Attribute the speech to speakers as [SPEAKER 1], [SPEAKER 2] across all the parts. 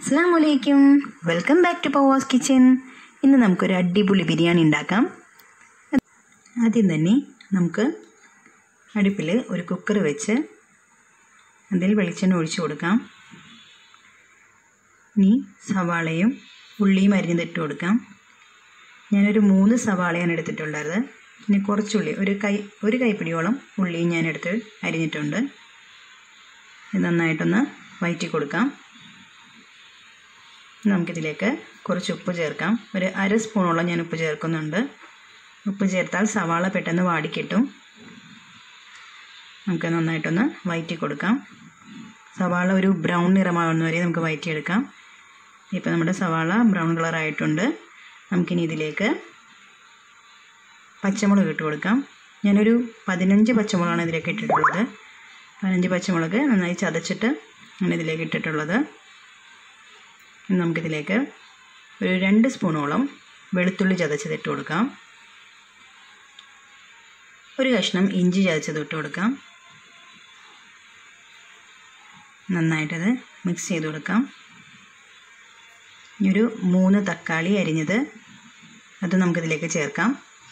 [SPEAKER 1] അസ്സാം വലൈക്കും welcome back to Pava's kitchen ഇന്ന് നമുക്കൊരു അടിപൊളി ബിരിയാണി ഉണ്ടാക്കാം ആദ്യം തന്നെ നമുക്ക് അടുപ്പിൽ ഒരു കുക്കർ വെച്ച് അതിൽ വെളിച്ചെണ്ണ ഒഴിച്ചു കൊടുക്കാം ഇനി സവാളയും ഉള്ളിയും അരിഞ്ഞിട്ട് കൊടുക്കാം ഞാനൊരു മൂന്ന് സവാളയാണ് എടുത്തിട്ടുള്ളത് പിന്നെ കുറച്ചുള്ളി ഒരു കൈ ഒരു കൈപ്പിടിയോളം ഉള്ളിയും ഞാൻ എടുത്ത് അരിഞ്ഞിട്ടുണ്ട് ഇത് നന്നായിട്ടൊന്ന് വയറ്റി കൊടുക്കാം നമുക്കിതിലേക്ക് കുറച്ച് ഉപ്പ് ചേർക്കാം ഒരു അര സ്പൂണോളം ഞാൻ ഉപ്പ് ചേർക്കുന്നുണ്ട് ഉപ്പ് ചേർത്താൽ സവാള പെട്ടെന്ന് വാടിക്കിട്ടും നമുക്ക് നന്നായിട്ടൊന്ന് വയറ്റി കൊടുക്കാം സവാള ഒരു ബ്രൗൺ നിറമാകുന്ന വരെ നമുക്ക് വയറ്റിയെടുക്കാം ഇപ്പോൾ നമ്മുടെ സവാള ബ്രൗൺ കളർ ആയിട്ടുണ്ട് നമുക്കിനി ഇതിലേക്ക് പച്ചമുളക് ഇട്ട് കൊടുക്കാം ഞാനൊരു പതിനഞ്ച് പച്ചമുളകാണ് ഇതിലേക്ക് ഇട്ടിട്ടുള്ളത് പതിനഞ്ച് പച്ചമുളക് നന്നായി ചതച്ചിട്ട് ആണ് ഇതിലേക്ക് ഇട്ടിട്ടുള്ളത് നമുക്കിതിലേക്ക് ഒരു രണ്ട് സ്പൂണോളം വെളുത്തുള്ളി ചതച്ചത് ഇട്ട് കൊടുക്കാം ഒരു കഷ്ണം ഇഞ്ചി ചതച്ചത് ഇട്ട് കൊടുക്കാം നന്നായിട്ടത് മിക്സ് ചെയ്ത് കൊടുക്കാം ഇനി ഒരു മൂന്ന് തക്കാളി അരിഞ്ഞത് അത് നമുക്കിതിലേക്ക് ചേർക്കാം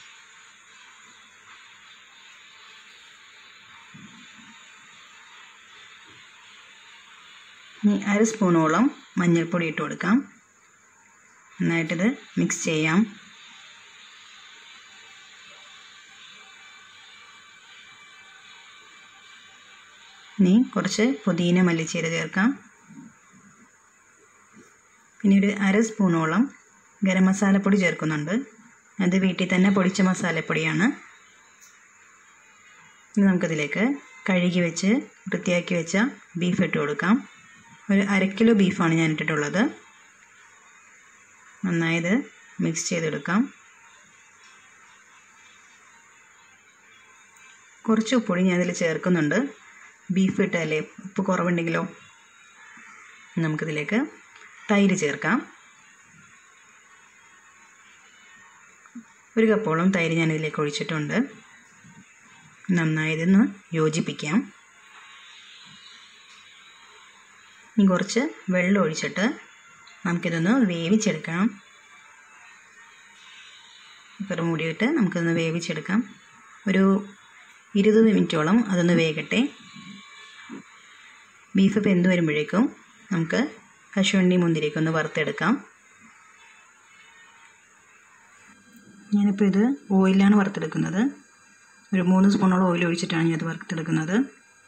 [SPEAKER 1] ഇനി അര സ്പൂണോളം മഞ്ഞൾപ്പൊടി ഇട്ട് കൊടുക്കാം നന്നായിട്ടിത് മിക്സ് ചെയ്യാം ഇനി കുറച്ച് പുതിന മല്ലിച്ചീര ചേർക്കാം പിന്നെ ഒരു അര സ്പൂണോളം ഗരം മസാലപ്പൊടി ചേർക്കുന്നുണ്ട് അത് വീട്ടിൽ തന്നെ പൊടിച്ച മസാലപ്പൊടിയാണ് ഇനി നമുക്കതിലേക്ക് കഴുകി വെച്ച് വൃത്തിയാക്കി വെച്ച ബീഫ് ഇട്ട് കൊടുക്കാം ഒരു അര കിലോ ബീഫാണ് ഞാൻ ഇട്ടിട്ടുള്ളത് നന്നായത് മിക്സ് ചെയ്തെടുക്കാം കുറച്ച് ഉപ്പൊടി ഞാൻ ഇതിൽ ചേർക്കുന്നുണ്ട് ബീഫ് ഇട്ടല്ലേ ഉപ്പ് കുറവുണ്ടെങ്കിലോ നമുക്കിതിലേക്ക് തൈര് ചേർക്കാം ഒരു കപ്പോളം തൈര് ഞാൻ ഇതിലേക്ക് ഒഴിച്ചിട്ടുണ്ട് നന്നായി ഇതൊന്ന് യോജിപ്പിക്കാം ഇനി കുറച്ച് വെള്ളം ഒഴിച്ചിട്ട് നമുക്കിതൊന്ന് വേവിച്ചെടുക്കണം കുക്കർ മൂടിയിട്ട് നമുക്കിതൊന്ന് വേവിച്ചെടുക്കാം ഒരു ഇരുപത് മിനിറ്റോളം അതൊന്ന് വേകട്ടെ ബീഫ് വെന്ത് വരുമ്പോഴേക്കും നമുക്ക് കശുവണ്ടി മുന്തിരിയൊക്കെ ഒന്ന് വറുത്തെടുക്കാം ഞാനിപ്പോൾ ഇത് ഓയിലാണ് വറുത്തെടുക്കുന്നത് ഒരു മൂന്ന് സ്പൂണോളം ഓയിൽ ഒഴിച്ചിട്ടാണ് ഞാനത് വറുത്തെടുക്കുന്നത്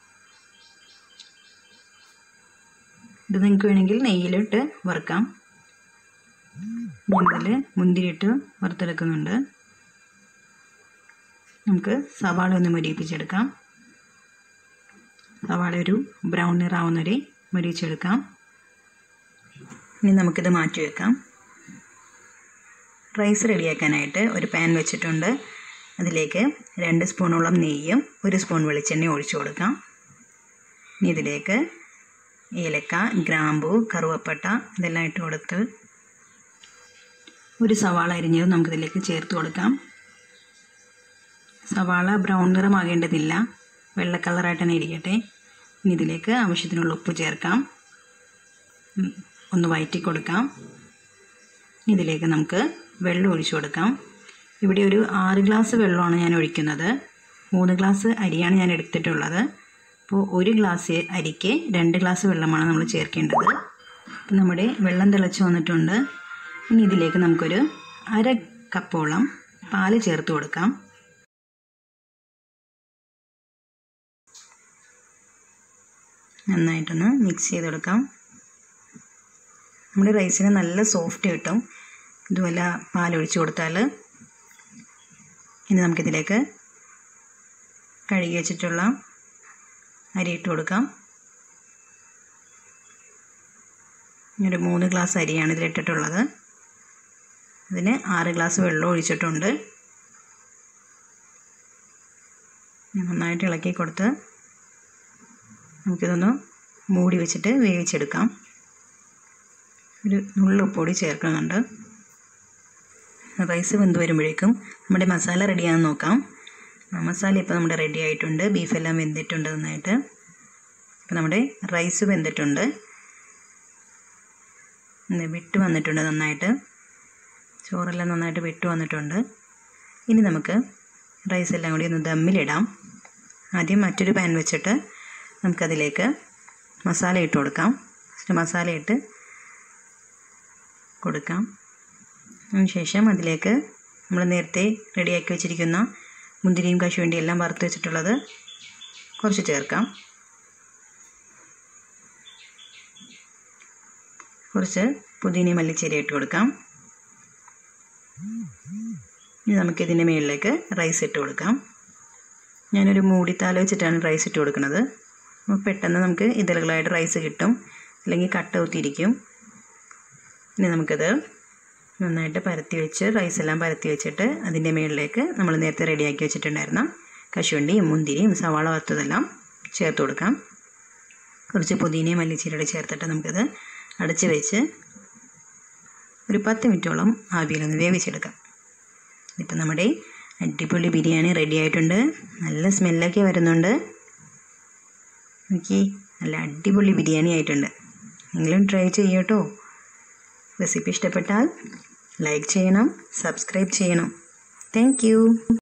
[SPEAKER 1] ഇത് നിങ്ങൾക്ക് വേണമെങ്കിൽ നെയ്യിലിട്ട് വറുക്കാം ഞാനതിൽ മുന്തിരിയിട്ട് വറുത്തെടുക്കുന്നുണ്ട് നമുക്ക് സവാള ഒന്ന് മൊരിയിപ്പിച്ചെടുക്കാം സവാള ഒരു ബ്രൗൺ നിറാവുന്ന വരെ മൊരിയിച്ചെടുക്കാം ഇനി നമുക്കിത് മാറ്റി വെക്കാം റൈസ് റെഡിയാക്കാനായിട്ട് ഒരു പാൻ വെച്ചിട്ടുണ്ട് അതിലേക്ക് രണ്ട് സ്പൂണോളം നെയ്യും ഒരു സ്പൂൺ വെളിച്ചെണ്ണയും ഒഴിച്ചു കൊടുക്കാം ഇനി ഇതിലേക്ക് ഏലക്ക ഗ്രാമ്പു കറുവപ്പട്ട ഇതെല്ലാം ഇട്ട് കൊടുത്ത് ഒരു സവാള അരിഞ്ഞത് നമുക്കിതിലേക്ക് ചേർത്ത് കൊടുക്കാം സവാള ബ്രൗൺ നിറമാകേണ്ടതില്ല വെള്ള കളറായിട്ട് തന്നെ ഇരിക്കട്ടെ ഇനി ഇതിലേക്ക് ആവശ്യത്തിനുള്ള ഉപ്പ് ചേർക്കാം ഒന്ന് വയറ്റി കൊടുക്കാം ഇതിലേക്ക് നമുക്ക് വെള്ളം ഒഴിച്ചു കൊടുക്കാം ഇവിടെ ഒരു ആറ് ഗ്ലാസ് വെള്ളമാണ് ഞാൻ ഒഴിക്കുന്നത് മൂന്ന് ഗ്ലാസ് അരിയാണ് ഞാൻ എടുത്തിട്ടുള്ളത് അപ്പോൾ ഒരു ഗ്ലാസ് അരിക്ക് രണ്ട് ഗ്ലാസ് വെള്ളമാണ് നമ്മൾ ചേർക്കേണ്ടത് അപ്പോൾ നമ്മുടെ വെള്ളം തിളച്ച് വന്നിട്ടുണ്ട് ഇനി ഇതിലേക്ക് നമുക്കൊരു അര കപ്പോളം പാല് ചേർത്ത് കൊടുക്കാം നന്നായിട്ടൊന്ന് മിക്സ് ചെയ്ത് കൊടുക്കാം നമ്മുടെ റൈസിന് നല്ല സോഫ്റ്റ് കിട്ടും ഇതുപോലെ പാലൊഴിച്ച് കൊടുത്താൽ ഇനി നമുക്കിതിലേക്ക് കഴുകി വെച്ചിട്ടുള്ള അരി ഇട്ട് കൊടുക്കാം ഒരു മൂന്ന് ഗ്ലാസ് അരിയാണ് ഇതിലിട്ടിട്ടുള്ളത് അതിന് ആറ് ഗ്ലാസ് വെള്ളം ഒഴിച്ചിട്ടുണ്ട് നന്നായിട്ട് ഇളക്കി കൊടുത്ത് നമുക്കിതൊന്ന് മൂടി വെച്ചിട്ട് വേവിച്ചെടുക്കാം ഒരു നുള്ളുപ്പൊടി ചേർക്കുന്നുണ്ട് റൈസ് വെന്ത് വരുമ്പോഴേക്കും നമ്മുടെ മസാല റെഡിയാണെന്ന് നോക്കാം മസാല ഇപ്പോൾ നമ്മുടെ റെഡി ആയിട്ടുണ്ട് ബീഫെല്ലാം വെന്തിട്ടുണ്ട് നന്നായിട്ട് ഇപ്പോൾ നമ്മുടെ റൈസ് വെന്തിട്ടുണ്ട് ഇന്ന് വിട്ട് വന്നിട്ടുണ്ട് നന്നായിട്ട് ചോറെല്ലാം നന്നായിട്ട് വിട്ട് വന്നിട്ടുണ്ട് ഇനി നമുക്ക് റൈസ് എല്ലാം കൂടി ഒന്ന് ദമ്മിലിടാം ആദ്യം മറ്റൊരു പാൻ വെച്ചിട്ട് നമുക്കതിലേക്ക് മസാല ഇട്ട് കൊടുക്കാം ഫസ്റ്റ് മസാല ഇട്ട് കൊടുക്കാം അതിനുശേഷം അതിലേക്ക് നമ്മൾ നേരത്തെ റെഡിയാക്കി വെച്ചിരിക്കുന്ന മുന്തിരിയും കശുവണ്ടിയും എല്ലാം വറുത്ത് വെച്ചിട്ടുള്ളത് കുറച്ച് ചേർക്കാം കുറച്ച് പുതിന മല്ലിച്ചീര ഇട്ട് കൊടുക്കാം ഇനി നമുക്കിതിൻ്റെ മുകളിലേക്ക് റൈസ് ഇട്ട് കൊടുക്കാം ഞാനൊരു മൂടിത്താല വെച്ചിട്ടാണ് റൈസ് ഇട്ട് കൊടുക്കുന്നത് അപ്പോൾ പെട്ടെന്ന് നമുക്ക് ഇതളുകളായിട്ട് റൈസ് കിട്ടും അല്ലെങ്കിൽ കട്ട കുത്തിയിരിക്കും ഇനി നമുക്കത് നന്നായിട്ട് പരത്തി വെച്ച് റൈസ് എല്ലാം പരത്തി വെച്ചിട്ട് അതിൻ്റെ മുകളിലേക്ക് നമ്മൾ നേരത്തെ റെഡിയാക്കി വെച്ചിട്ടുണ്ടായിരുന്ന കശുവണ്ടിയും മുന്തിരിയും സവാള വറുത്തതെല്ലാം ചേർത്ത് കൊടുക്കാം കുറച്ച് പുതിനയും മല്ലിച്ചീരയുടെ ചേർത്തിട്ട് നമുക്കത് അടച്ച് വെച്ച് ഒരു പത്ത് മിനിറ്റോളം ആവിയിലൊന്ന് വേവിച്ചെടുക്കാം ഇപ്പം നമ്മുടെ അടിപൊളി ബിരിയാണി റെഡി ആയിട്ടുണ്ട് നല്ല സ്മെല്ലൊക്കെ വരുന്നുണ്ട് നോക്കി നല്ല അടിപൊളി ബിരിയാണി ആയിട്ടുണ്ട് നിങ്ങളും ട്രൈ ചെയ്യട്ടോ റെസിപ്പി ഇഷ്ടപ്പെട്ടാൽ ലൈക്ക് ചെയ്യണം സബ്സ്ക്രൈബ് ചെയ്യണം താങ്ക്